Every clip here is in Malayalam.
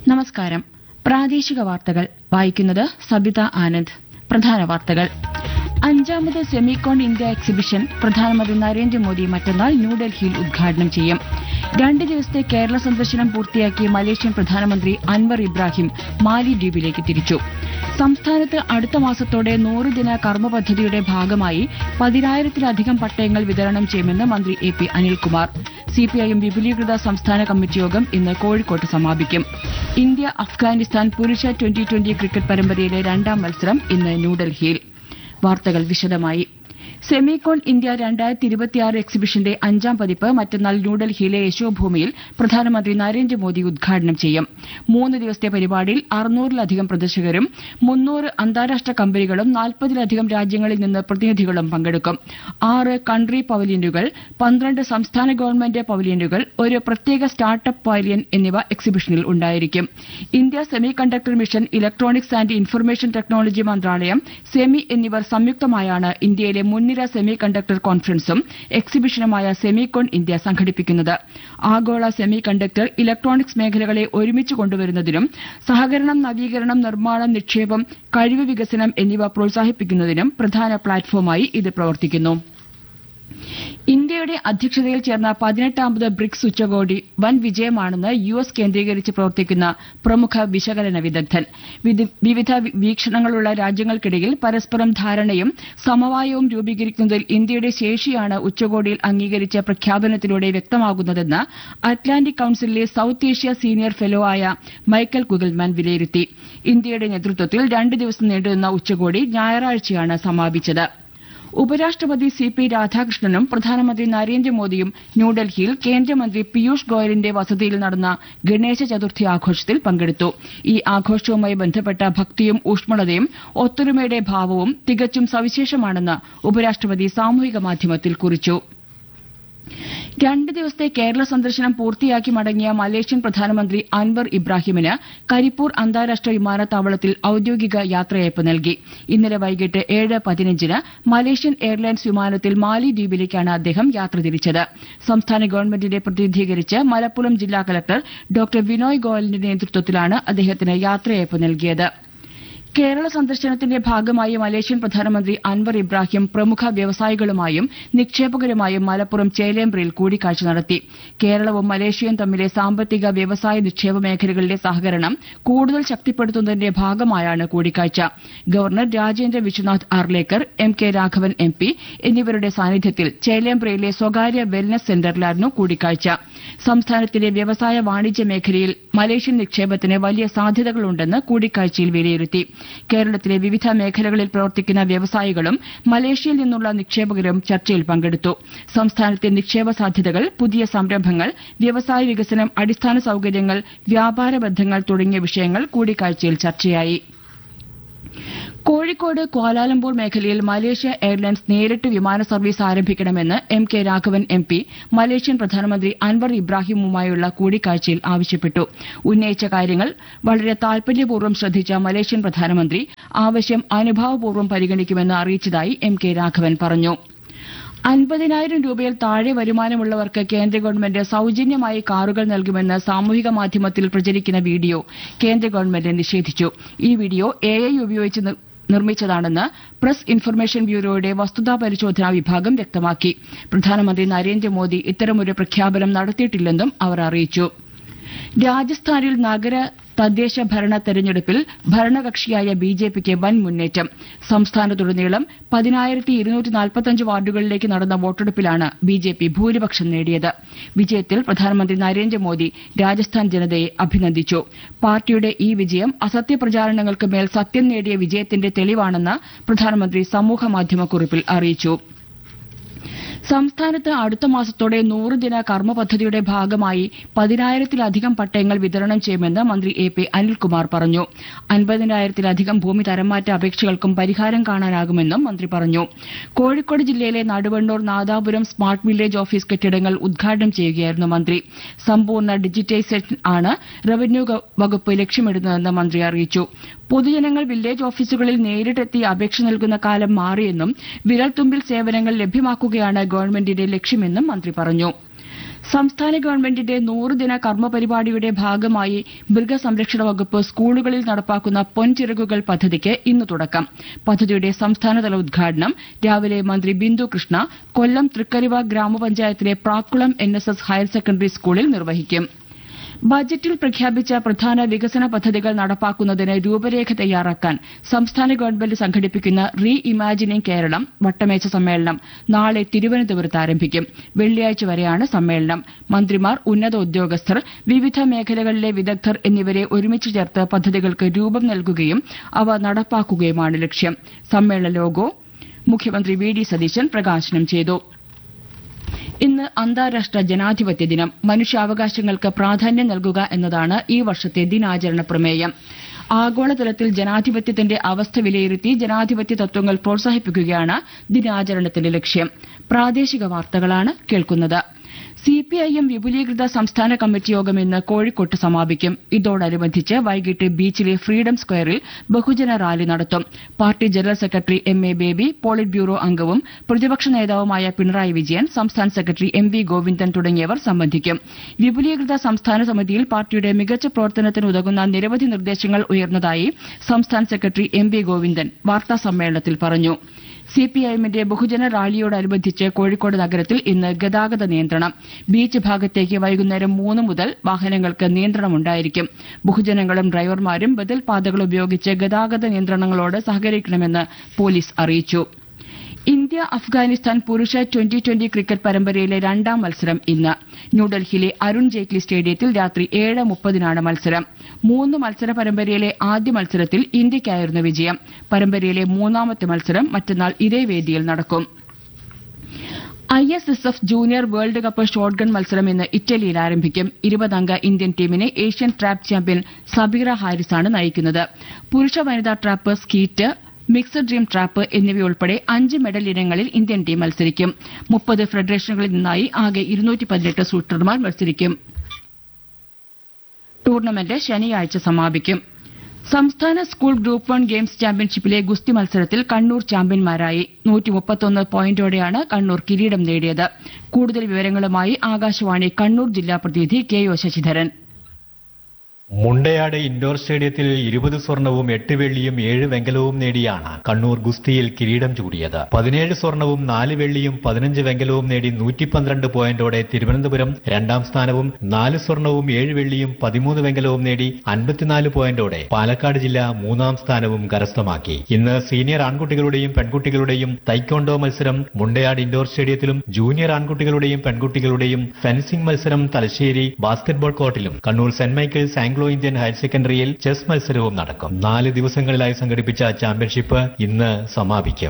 നമസ്കാരം പ്രാദേശിക വാർത്തകൾ വായിക്കുന്നത് സബിത ആനന്ദ് പ്രധാന വാർത്തകൾ അഞ്ചാമത് സെമികോൺ ഇന്ത്യ എക്സിബിഷൻ പ്രധാനമന്ത്രി നരേന്ദ്രമോദി മറ്റന്നാൾ ന്യൂഡൽഹിയിൽ ഉദ്ഘാടനം ചെയ്യും രണ്ട് ദിവസത്തെ കേരള സന്ദർശനം പൂർത്തിയാക്കി മലേഷ്യൻ പ്രധാനമന്ത്രി അൻവർ ഇബ്രാഹിം മാലി ദ്വീപിലേക്ക് തിരിച്ചു സംസ്ഥാനത്ത് അടുത്ത മാസത്തോടെ നൂറ് ദിന കർമ്മ പദ്ധതിയുടെ ഭാഗമായി പതിനായിരത്തിലധികം പട്ടയങ്ങൾ വിതരണം ചെയ്യുമെന്ന് മന്ത്രി എ പി അനിൽകുമാർ സിപിഐഎം വിപുലീകൃത സംസ്ഥാന കമ്മിറ്റി യോഗം ഇന്ന് കോഴിക്കോട്ട് സമാപിക്കും ഇന്ത്യ അഫ്ഗാനിസ്ഥാൻ പുരുഷ ട്വന്റി ട്വന്റി ക്രിക്കറ്റ് പരമ്പരയിലെ രണ്ടാം മത്സരം ഇന്ന് ന്യൂഡൽഹിയിൽ വാർത്തകൾ വിശദമായി സെമികോൺ ഇന്ത്യ രണ്ടായിരത്തി ഇരുപത്തിയാറ് എക്സിബിഷന്റെ അഞ്ചാം പതിപ്പ് മറ്റന്നാൾ ന്യൂഡൽഹിയിലെ യശോഭൂമിയിൽ പ്രധാനമന്ത്രി നരേന്ദ്രമോദി ഉദ്ഘാടനം ചെയ്യും മൂന്ന് ദിവസത്തെ പരിപാടിയിൽ അറുന്നൂറിലധികം പ്രദർശകരും മുന്നൂറ് അന്താരാഷ്ട്ര കമ്പനികളും നാൽപ്പതിലധികം രാജ്യങ്ങളിൽ നിന്ന് പ്രതിനിധികളും പങ്കെടുക്കും ആറ് കൺട്രി പവലിയനുകൾ പന്ത്രണ്ട് സംസ്ഥാന ഗവൺമെന്റ് പവലിയനുകൾ ഒരു പ്രത്യേക സ്റ്റാർട്ടപ്പ് പവലിയൻ എന്നിവ എക്സിബിഷനിൽ ഉണ്ടായിരിക്കും India semiconductor mission electronics and information technology മന്ത്രാലയം സെമി എന്നിവർ സംയുക്തമായാണ് ഇന്ത്യയിലെ മുൻനിര സെമി കണ്ടക്ടർ കോൺഫറൻസും എക്സിബിഷനുമായ സെമികോൺ ഇന്ത്യ സംഘടിപ്പിക്കുന്നത് ആഗോള സെമി കണ്ടക്ടർ ഇലക്ട്രോണിക്സ് മേഖലകളെ ഒരുമിച്ച് കൊണ്ടുവരുന്നതിനും സഹകരണം നവീകരണം നിർമ്മാണം നിക്ഷേപം കഴിവ് വികസനം എന്നിവ പ്രോത്സാഹിപ്പിക്കുന്നതിനും പ്രധാന പ്ലാറ്റ്ഫോമായി ഇത് പ്രവർത്തിക്കുന്നു ഇന്ത്യയുടെ അധ്യക്ഷതയിൽ ചേർന്ന പതിനെട്ടാമത് ബ്രിക്സ് ഉച്ചകോടി വൻ വിജയമാണെന്ന് യു എസ് കേന്ദ്രീകരിച്ച് പ്രവർത്തിക്കുന്ന പ്രമുഖ വിശകലന വിദഗ്ധൻ വിവിധ വീക്ഷണങ്ങളുള്ള രാജ്യങ്ങൾക്കിടയിൽ പരസ്പരം ധാരണയും സമവായവും രൂപീകരിക്കുന്നതിൽ ഇന്ത്യയുടെ ശേഷിയാണ് ഉച്ചകോടിയിൽ അംഗീകരിച്ച പ്രഖ്യാപനത്തിലൂടെ വ്യക്തമാകുന്നതെന്ന് Atlantic Council South Asia senior fellow ആയ മൈക്കൽ കുഗൽമാൻ വിലയിരുത്തി ഇന്ത്യയുടെ നേതൃത്വത്തിൽ രണ്ട് ദിവസം നീണ്ടുനിന്ന ഉച്ചകോടി ഞായറാഴ്ചയാണ് സമാപിച്ചത് ഉപരാഷ്ട്രപതി സി പി രാധാകൃഷ്ണനും പ്രധാനമന്ത്രി നരേന്ദ്രമോദിയും ന്യൂഡൽഹിയിൽ കേന്ദ്രമന്ത്രി പീയൂഷ് ഗോയലിന്റെ വസതിയിൽ നടന്ന ഗണേശ ചതുർത്ഥി ആഘോഷത്തിൽ പങ്കെടുത്തു ഈ ആഘോഷവുമായി ബന്ധപ്പെട്ട ഭക്തിയും ഊഷ്മളതയും ഒത്തൊരുമയുടെ ഭാവവും തികച്ചും സവിശേഷമാണെന്ന് ഉപരാഷ്ട്രപതി സാമൂഹിക മാധ്യമത്തിൽ കുറിച്ചു രണ്ട് ദിവസത്തെ കേരള സന്ദർശനം പൂർത്തിയാക്കി മടങ്ങിയ മലേഷ്യൻ പ്രധാനമന്ത്രി അൻവർ ഇബ്രാഹിമിന് കരിപ്പൂർ അന്താരാഷ്ട്ര വിമാനത്താവളത്തിൽ ഔദ്യോഗിക യാത്രയയപ്പ് നൽകി ഇന്നലെ വൈകിട്ട് ഏഴ് പതിനഞ്ചിന് മലേഷ്യൻ എയർലൈൻസ് വിമാനത്തിൽ മാലി ദ്വീപിലേക്കാണ് അദ്ദേഹം യാത്ര തിരിച്ചത് സംസ്ഥാന ഗവൺമെന്റിനെ പ്രതിനിധീകരിച്ച് മലപ്പുറം ജില്ലാ കലക്ടർ ഡോക്ടർ വിനോയ് ഗോയലിന്റെ നേതൃത്വത്തിലാണ് അദ്ദേഹത്തിന് യാത്രയയപ്പ് നൽകിയത് കേരള സന്ദർശനത്തിന്റെ ഭാഗമായി മലേഷ്യൻ പ്രധാനമന്ത്രി അൻവർ ഇബ്രാഹിം പ്രമുഖ വ്യവസായികളുമായും നിക്ഷേപകരുമായും മലപ്പുറം ചേലേമ്പ്രയിൽ കൂടിക്കാഴ്ച നടത്തി കേരളവും മലേഷ്യയും തമ്മിലെ സാമ്പത്തിക വ്യവസായ നിക്ഷേപ മേഖലകളിലെ സഹകരണം കൂടുതൽ ശക്തിപ്പെടുത്തുന്നതിന്റെ ഭാഗമായാണ് കൂടിക്കാഴ്ച governor Rajendra Vishwanath Arlekar M K Raghavan M P എന്നിവരുടെ സാന്നിധ്യത്തിൽ ചേലേമ്പ്രയിലെ സ്വകാര്യ വെൽനസ് സെന്ററിലായിരുന്നു കൂടിക്കാഴ്ച സംസ്ഥാനത്തിലെ വ്യവസായ വാണിജ്യ മേഖലയിൽ മലേഷ്യൻ നിക്ഷേപത്തിന് വലിയ സാധ്യതകളുണ്ടെന്ന് കൂടിക്കാഴ്ചയിൽ വിലയിരുത്തി കേരളത്തിലെ വിവിധ മേഖലകളിൽ പ്രവർത്തിക്കുന്ന വ്യവസായികളും മലേഷ്യയിൽ നിന്നുള്ള നിക്ഷേപകരും ചർച്ചയിൽ പങ്കെടുത്തു സംസ്ഥാനത്തെ നിക്ഷേപ സാധ്യതകൾ പുതിയ സംരംഭങ്ങൾ വ്യവസായ വികസനം അടിസ്ഥാന സൌകര്യങ്ങൾ വ്യാപാര ബന്ധങ്ങൾ തുടങ്ങിയ വിഷയങ്ങൾ കൂടിക്കാഴ്ചയിൽ ചർച്ചയായി കോഴിക്കോട് ക്വാലാലംപൂർ മേഖലയിൽ മലേഷ്യ എയർലൈൻസ് നേരിട്ട് വിമാന സർവീസ് ആരംഭിക്കണമെന്ന് M K Raghavan M P Malaysian പ്രധാനമന്ത്രി അൻവർ ഇബ്രാഹിമുമായുള്ള കൂടിക്കാഴ്ചയിൽ ആവശ്യപ്പെട്ടു ഉന്നയിച്ച കാര്യങ്ങൾ വളരെ താൽപര്യപൂർവ്വം ശ്രദ്ധിച്ച മലേഷ്യൻ പ്രധാനമന്ത്രി ആവശ്യം അനുഭാവപൂർവ്വം പരിഗണിക്കുമെന്ന് അറിയിച്ചതായി എം കെ രാഘവൻ പറഞ്ഞു അൻപതിനായിരം രൂപയിൽ താഴെ വരുമാനമുള്ളവർക്ക് കേന്ദ്ര ഗവൺമെന്റ് സൌജന്യമായി കാറുകൾ നൽകുമെന്ന് സാമൂഹിക മാധ്യമത്തിൽ പ്രചരിക്കുന്ന വീഡിയോ കേന്ദ്ര ഗവൺമെന്റ് നിഷേധിച്ചു ഈ വീഡിയോ എ ഐ ഉപയോഗിച്ച് നിർമ്മിച്ചതാണെന്ന് പ്രസ് ഇൻഫർമേഷൻ ബ്യൂറോയുടെ വസ്തുതാ പരിശോധനാ വിഭാഗം വ്യക്തമാക്കി പ്രധാനമന്ത്രി നരേന്ദ്രമോദി ഇത്തരമൊരു പ്രഖ്യാപനം നടത്തിയിട്ടില്ലെന്നും അവർ അറിയിച്ചു രാജസ്ഥാനിൽ നഗര തദ്ദേശ ഭരണ തെരഞ്ഞെടുപ്പിൽ ഭരണകക്ഷിയായ ബി ജെ പിക്ക് വൻ മുന്നേറ്റം സംസ്ഥാനത്തുടനീളം പതിനായിരത്തി ഇരുന്നൂറ്റി നാൽപ്പത്തഞ്ച് വാർഡുകളിലേക്ക് നടന്ന വോട്ടെടുപ്പിലാണ് ബി ജെ പി ഭൂരിപക്ഷം നേടിയത് വിജയത്തിൽ പ്രധാനമന്ത്രി നരേന്ദ്രമോദി രാജസ്ഥാൻ ജനതയെ അഭിനന്ദിച്ചു പാർട്ടിയുടെ ഈ വിജയം അസത്യപ്രചാരണങ്ങൾക്ക് മേൽ സത്യം നേടിയ വിജയത്തിന്റെ തെളിവാണെന്ന് പ്രധാനമന്ത്രി സമൂഹമാധ്യമക്കുറിപ്പിൽ അറിയിച്ചു സംസ്ഥാനത്ത് അടുത്ത മാസത്തോടെ നൂറ് ദിന കർമ്മ പദ്ധതിയുടെ ഭാഗമായി പതിനായിരത്തിലധികം പട്ടയങ്ങൾ വിതരണം ചെയ്യുമെന്ന് മന്ത്രി എ പി അനിൽകുമാർ പറഞ്ഞു അൻപതിനായിരത്തിലധികം ഭൂമി തരംമാറ്റ അപേക്ഷകൾക്കും പരിഹാരം കാണാനാകുമെന്നും മന്ത്രി പറഞ്ഞു കോഴിക്കോട് ജില്ലയിലെ Naduvannur Nadapuram smart village office കെട്ടിടങ്ങൾ ഉദ്ഘാടനം ചെയ്യുകയായിരുന്നു മന്ത്രി സമ്പൂർണ്ണ ഡിജിറ്റൈസേഷൻ ആണ് റവന്യൂ വകുപ്പ് ലക്ഷ്യമിടുന്നതെന്ന് മന്ത്രി അറിയിച്ചു പൊതുജനങ്ങൾ വില്ലേജ് ഓഫീസുകളിൽ നേരിട്ടെത്തി അപേക്ഷ നൽകുന്ന കാലം മാറിയെന്നും വിരൽത്തുമ്പിൽ സേവനങ്ങൾ ലഭ്യമാക്കുകയാണ് ഗവൺമെന്റിന്റെ ലക്ഷ്യമെന്നും മന്ത്രി പറഞ്ഞു സംസ്ഥാന ഗവൺമെന്റിന്റെ നൂറുദിന കർമ്മ പരിപാടിയുടെ ഭാഗമായി മൃഗസംരക്ഷണ വകുപ്പ് സ്കൂളുകളിൽ നടപ്പാക്കുന്ന പൊൻചിറകുകൾ പദ്ധതിക്ക് ഇന്ന് തുടക്കം പദ്ധതിയുടെ സംസ്ഥാനതല ഉദ്ഘാടനം രാവിലെ മന്ത്രി ബിന്ദു കൃഷ്ണ കൊല്ലം തൃക്കരിവ ഗ്രാമപഞ്ചായത്തിലെ Prakkulam N S S higher secondary സ്കൂളിൽ നിർവഹിക്കും ബജറ്റിൽ പ്രഖ്യാപിച്ച പ്രധാന വികസന പദ്ധതികൾ നടപ്പാക്കുന്നതിന് രൂപരേഖ തയ്യാറാക്കാൻ സംസ്ഥാന ഗവൺമെന്റ് സംഘടിപ്പിക്കുന്ന റീ ഇമാജിനിംഗ് കേരളം വട്ടമേശ സമ്മേളനം നാളെ തിരുവനന്തപുരത്ത് ആരംഭിക്കും വെള്ളിയാഴ്ച വരെയാണ് സമ്മേളനം മന്ത്രിമാർ ഉന്നത ഉദ്യോഗസ്ഥർ വിവിധ മേഖലകളിലെ വിദഗ്ധർ എന്നിവരെ ഒരുമിച്ച് ചേർത്ത് പദ്ധതികൾക്ക് രൂപം നൽകുകയും അവ നടപ്പാക്കുകയുമാണ് ലക്ഷ്യം സമ്മേളന ലോഗോ മുഖ്യമന്ത്രി വി ഡി സതീശൻ പ്രകാശനം ചെയ്തു ഇന്ന് അന്താരാഷ്ട്ര ജനാധിപത്യ ദിനം മനുഷ്യാവകാശങ്ങൾക്ക് പ്രാധാന്യം നൽകുക എന്നതാണ് ഈ വർഷത്തെ ദിനാചരണ പ്രമേയം ആഗോളതലത്തിൽ ജനാധിപത്യത്തിന്റെ അവസ്ഥ വിലയിരുത്തി ജനാധിപത്യ തത്വങ്ങൾ പ്രോത്സാഹിപ്പിക്കുകയാണ് ദിനാചരണത്തിന്റെ ലക്ഷ്യം പ്രാദേശിക വാർത്തകളാണ് കേൾക്കുന്നത് സിപിഐഎം വിപുലീകൃത സംസ്ഥാന കമ്മിറ്റി യോഗം ഇന്ന് കോഴിക്കോട്ട് സമാപിക്കും ഇതോടനുബന്ധിച്ച് വൈകിട്ട് ബീച്ചിലെ ഫ്രീഡം സ്ക്വയറിൽ ബഹുജന റാലി നടത്തും party general secretary M A Baby politburo അംഗവും പ്രതിപക്ഷ നേതാവുമായ പിണറായി വിജയൻ സംസ്ഥാന സെക്രട്ടറി എം വി ഗോവിന്ദൻ തുടങ്ങിയവർ സംബന്ധിക്കും വിപുലീകൃത സംസ്ഥാന സമിതിയിൽ പാർട്ടിയുടെ മികച്ച പ്രവർത്തനത്തിന് ഉതകുന്ന നിരവധി നിർദ്ദേശങ്ങൾ ഉയർന്നതായി സംസ്ഥാന സെക്രട്ടറി എം വി ഗോവിന്ദൻ വാർത്താസമ്മേളനത്തിൽ പറഞ്ഞു സിപിഐഎമ്മിന്റെ ബഹുജന റാലിയോടനുബന്ധിച്ച് കോഴിക്കോട് നഗരത്തിൽ ഇന്ന് ഗതാഗത നിയന്ത്രണം ബീച്ച് ഭാഗത്തേക്ക് വൈകുന്നേരം മൂന്ന് മുതൽ വാഹനങ്ങൾക്ക് നിയന്ത്രണമുണ്ടായിരിക്കും ബഹുജനങ്ങളും ഡ്രൈവർമാരും ബദൽ പാതകൾ ഉപയോഗിച്ച് ഗതാഗത നിയന്ത്രണങ്ങളോട് സഹകരിക്കണമെന്ന് പോലീസ് അറിയിച്ചു ഇന്ത്യ അഫ്ഗാനിസ്ഥാൻ പുരുഷ ട്വന്റി ട്വന്റി ക്രിക്കറ്റ് പരമ്പരയിലെ രണ്ടാം മത്സരം ഇന്ന് ന്യൂഡൽഹിയിലെ അരുൺ ജെയ്റ്റ്ലി സ്റ്റേഡിയത്തിൽ രാത്രി ഏഴ് മുപ്പതിനാണ് മത്സരം മൂന്ന് മത്സര പരമ്പരയിലെ ആദ്യ മത്സരത്തിൽ ഇന്ത്യയ്ക്കായിരുന്നു വിജയം പരമ്പരയിലെ മൂന്നാമത്തെ മത്സരം മറ്റന്നാൾ ഇതേ വേദിയിൽ നടക്കും I S S F junior world cup shotgun മത്സരം ഇന്ന് ഇറ്റലിയിൽ ആരംഭിക്കും ഇരുപതംഗ ഇന്ത്യൻ ടീമിനെ ഏഷ്യൻ ട്രാപ്പ് ചാമ്പ്യൻ സബീറ ഹാരിസാണ് നയിക്കുന്നത് പുരുഷ വനിതാ trap skeet mixed team trap എന്നിവയുൾപ്പെടെ അഞ്ച് മെഡൽ ഇനങ്ങളിൽ ഇന്ത്യൻ ടീം മത്സരിക്കും മുപ്പത് ഫെഡറേഷനുകളിൽ നിന്നായി ആകെ ഇരുന്നൂറ്റി പതിനെട്ട് ഷൂട്ടർമാർ മത്സരിക്കും ടൂർണമെന്റ് ശനിയാഴ്ച സമാപിക്കും സംസ്ഥാന സ്കൂൾ ഗ്രൂപ്പ് വൺ ഗെയിംസ് ചാമ്പ്യൻഷിപ്പിലെ ഗുസ്തി മത്സരത്തിൽ കണ്ണൂർ ചാമ്പ്യന്മാരായി നൂറ്റിമുപ്പത്തൊന്ന് പോയിന്റോടെയാണ് കണ്ണൂർ കിരീടം നേടിയത് കൂടുതൽ വിവരങ്ങളുമായി ആകാശവാണി കണ്ണൂർ ജില്ലാ പ്രതിനിധി K O Sasidharan Mundayad indoor സ്റ്റേഡിയത്തിൽ ഇരുപത് സ്വർണവും എട്ട് വെള്ളിയും ഏഴ് വെങ്കലവും നേടിയാണ് കണ്ണൂർ ഗുസ്തിയിൽ കിരീടം ചൂടിയത് പതിനേഴ് സ്വർണവും നാല് വെള്ളിയും പതിനഞ്ച് വെങ്കലവും നേടി നൂറ്റി പന്ത്രണ്ട് പോയിന്റോടെ തിരുവനന്തപുരം രണ്ടാം സ്ഥാനവും നാല് സ്വർണവും ഏഴ് വെള്ളിയും പതിമൂന്ന് വെങ്കലവും നേടി അൻപത്തിനാല് പോയിന്റോടെ പാലക്കാട് ജില്ല മൂന്നാം സ്ഥാനവും കരസ്ഥമാക്കി ഇന്ന് സീനിയർ ആൺകുട്ടികളുടെയും പെൺകുട്ടികളുടെയും തൈക്കോണ്ടോ മത്സരം മുണ്ടയാട് ഇൻഡോർ സ്റ്റേഡിയത്തിലും ജൂനിയർ ആൺകുട്ടികളുടെയും പെൺകുട്ടികളുടെയും ഫെൻസിംഗ് മത്സരം തലശ്ശേരി ബാസ്കറ്റ്ബോൾ കോർട്ടിലും Kannur Saint Michael's Anglo Indian higher സെക്കൻഡറിയിൽ ചെസ് മത്സരവും നടക്കും നാല് ദിവസങ്ങളിലായി സംഘടിപ്പിച്ച ചാമ്പ്യൻഷിപ്പ് ഇന്ന് സമാപിക്കും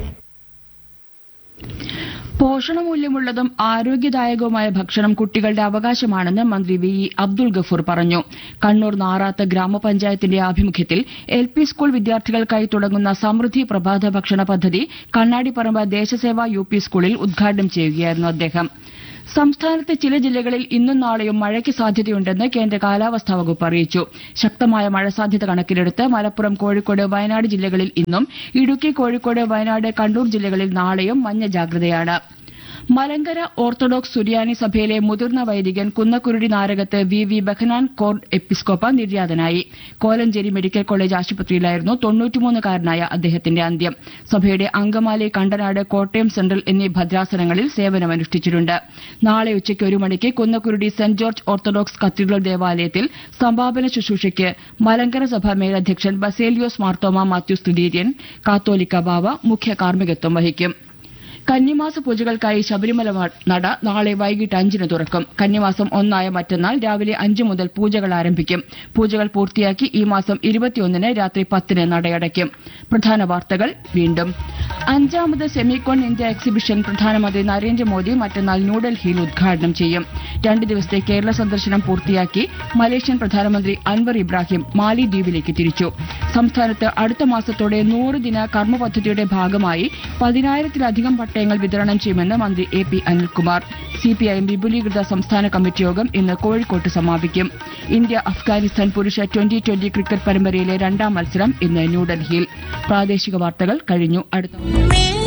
പോഷണമൂല്യമുള്ളതും ആരോഗ്യദായകവുമായ ഭക്ഷണം കുട്ടികളുടെ അവകാശമാണെന്ന് മന്ത്രി വി ഇ അബ്ദുൾ ഗഫൂർ പറഞ്ഞു കണ്ണൂർ നാറാത്ത് ഗ്രാമപഞ്ചായത്തിന്റെ ആഭിമുഖ്യത്തിൽ എൽ പി സ്കൂൾ വിദ്യാർത്ഥികൾക്കായി തുടങ്ങുന്ന സമൃദ്ധി പ്രഭാത ഭക്ഷണ പദ്ധതി കണ്ണാടിപ്പറമ്പ് ദേശസേവ യു പി സ്കൂളിൽ ഉദ്ഘാടനം ചെയ്യുകയായിരുന്നു അദ്ദേഹം സംസ്ഥാനത്ത് ചില ജില്ലകളിൽ ഇന്നും നാളെയും മഴയ്ക്ക് സാധ്യതയുണ്ടെന്ന് കേന്ദ്ര കാലാവസ്ഥാ വകുപ്പ് അറിയിച്ചു ശക്തമായ മഴ സാധ്യത കണക്കിലെടുത്ത് മലപ്പുറം കോഴിക്കോട് വയനാട് ജില്ലകളിൽ ഇന്നും ഇടുക്കി കോഴിക്കോട് വയനാട് കണ്ണൂർ ജില്ലകളിൽ നാളെയും മഞ്ഞ ജാഗ്രതയാണ് മലങ്കര ഓർത്തഡോക്സ് സുറിയാനി സഭയിലെ മുതിർന്ന വൈദികൻ Kunnakkurudi Narakath V V Behanan cor episcopa നിര്യാതനായി കോലഞ്ചേരി മെഡിക്കൽ കോളേജ് ആശുപത്രിയിലായിരുന്നു തൊണ്ണൂറ്റിമൂന്നുകാരനായ അദ്ദേഹത്തിന്റെ അന്ത്യം സഭയുടെ അങ്കമാലി കണ്ടനാട് കോട്ടയം സെൻട്രൽ എന്നീ ഭദ്രാസനങ്ങളിൽ സേവനമനുഷ്ഠിച്ചിട്ടുണ്ട് നാളെ ഉച്ചയ്ക്ക് ഒരു മണിക്ക് Kunnakkurudi Saint George orthodox cathedral ദേവാലയത്തിൽ സമാപന ശുശ്രൂഷയ്ക്ക് മലങ്കര സഭ മേലധ്യക്ഷൻ ബസേലിയോസ് മാർത്തോമ മാത്യൂസ് തൃതീര്യൻ കാത്തോലിക്ക ബാവ മുഖ്യ കാർമ്മികത്വം വഹിക്കും കന്നിമാസ പൂജകൾക്കായി ശബരിമല നട നാളെ വൈകിട്ട് അഞ്ചിന് തുറക്കും കന്നിമാസം ഒന്നായ മറ്റന്നാൾ രാവിലെ അഞ്ച് മുതൽ പൂജകൾ ആരംഭിക്കും പൂജകൾ പൂർത്തിയാക്കി ഈ മാസം ഇരുപത്തിയൊന്നിന് രാത്രി പത്തിന് നടയടയ്ക്കും പ്രധാന വാർത്തകൾ വീണ്ടും അഞ്ചാമത് സെമികോൺ ഇന്ത്യ എക്സിബിഷൻ പ്രധാനമന്ത്രി നരേന്ദ്രമോദി മറ്റന്നാൾ ന്യൂഡൽഹിയിൽ ഉദ്ഘാടനം ചെയ്യും രണ്ട് ദിവസത്തെ കേരള സന്ദർശനം പൂർത്തിയാക്കി മലേഷ്യൻ പ്രധാനമന്ത്രി അൻവർ ഇബ്രാഹിം മാലി ദ്വീപിലേക്ക് തിരിച്ചു സംസ്ഥാനത്ത് അടുത്ത മാസത്തോടെ നൂറ് ദിന കർമ്മ പദ്ധതിയുടെ ഭാഗമായി പതിനായിരത്തിലധികം പട്ടയങ്ങൾ വിതരണം ചെയ്യുമെന്ന് മന്ത്രി എ പി അനിൽകുമാർ സിപിഐഎം വിപുലീകൃത സംസ്ഥാന കമ്മിറ്റി യോഗം ഇന്ന് കോഴിക്കോട്ട് സമാപിക്കും ഇന്ത്യ അഫ്ഗാനിസ്ഥാൻ പുരുഷ ട്വന്റി ട്വന്റി ക്രിക്കറ്റ് പരമ്പരയിലെ രണ്ടാം മത്സരം ഇന്ന് ന്യൂഡൽഹിയിൽ പ്രാദേശിക വാർത്തകൾ കഴിഞ്ഞു അടുത്ത